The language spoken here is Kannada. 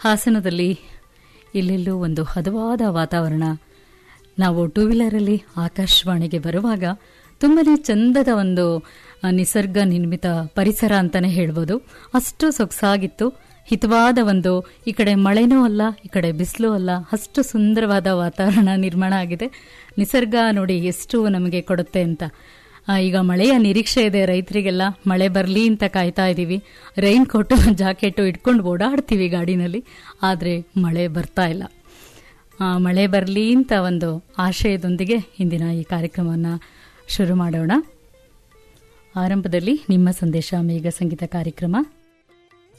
ಹಾಸನದಲ್ಲಿ ಇಲ್ಲೆಲ್ಲೂ ಒಂದು ಹದವಾದ ವಾತಾವರಣ ನಾವು ಟೂ ವೀಲರಲ್ಲಿ ಆಕಾಶವಾಣಿಗೆ ಬರುವಾಗ ತುಂಬನೇ ಚಂದದ ಒಂದು ಆ, ನಿಸರ್ಗ ನಿರ್ಮಿತ ಪರಿಸರ ಅಂತಾನೆ ಹೇಳ್ಬೋದು ಅಷ್ಟು ಸೊಗಸಾಗಿತ್ತು ಹಿತವಾದ ಒಂದು ಈ ಕಡೆ ಮಳೆನೂ ಅಲ್ಲ ಈ ಕಡೆ ಬಿಸಿಲು ಅಲ್ಲ ಅಷ್ಟು ಸುಂದರವಾದ ವಾತಾವರಣ ನಿರ್ಮಾಣ ಆಗಿದೆ ನಿಸರ್ಗ ನೋಡಿ ಎಷ್ಟು ನಮಗೆ ಕೊಡುತ್ತೆ ಅಂತ ಆ, ಈಗ ಮಳೆಯ ನಿರೀಕ್ಷೆ ಇದೆ ರೈತರಿಗೆಲ್ಲ ಮಳೆ ಬರಲಿ ಅಂತ ಕಾಯ್ತಾ ಇದ್ದೀವಿ ರೈನ್ ಕೋಟು ಜಾಕೆಟು ಇಟ್ಕೊಂಡು ಓಡಾಡ್ತೀವಿ ಗಾಡಿನಲ್ಲಿ ಆದರೆ ಮಳೆ ಬರ್ತಾ ಇಲ್ಲ ಆ, ಮಳೆ ಬರಲಿ ಅಂತ ಒಂದು ಆಶಯದೊಂದಿಗೆ ಇಂದಿನ ಈ ಕಾರ್ಯಕ್ರಮವನ್ನು ಶುರು ಮಾಡೋಣ ಆರಂಭದಲ್ಲಿ ನಿಮ್ಮ ಸಂದೇಶ ಮೇಘ ಸಂಗೀತ ಕಾರ್ಯಕ್ರಮ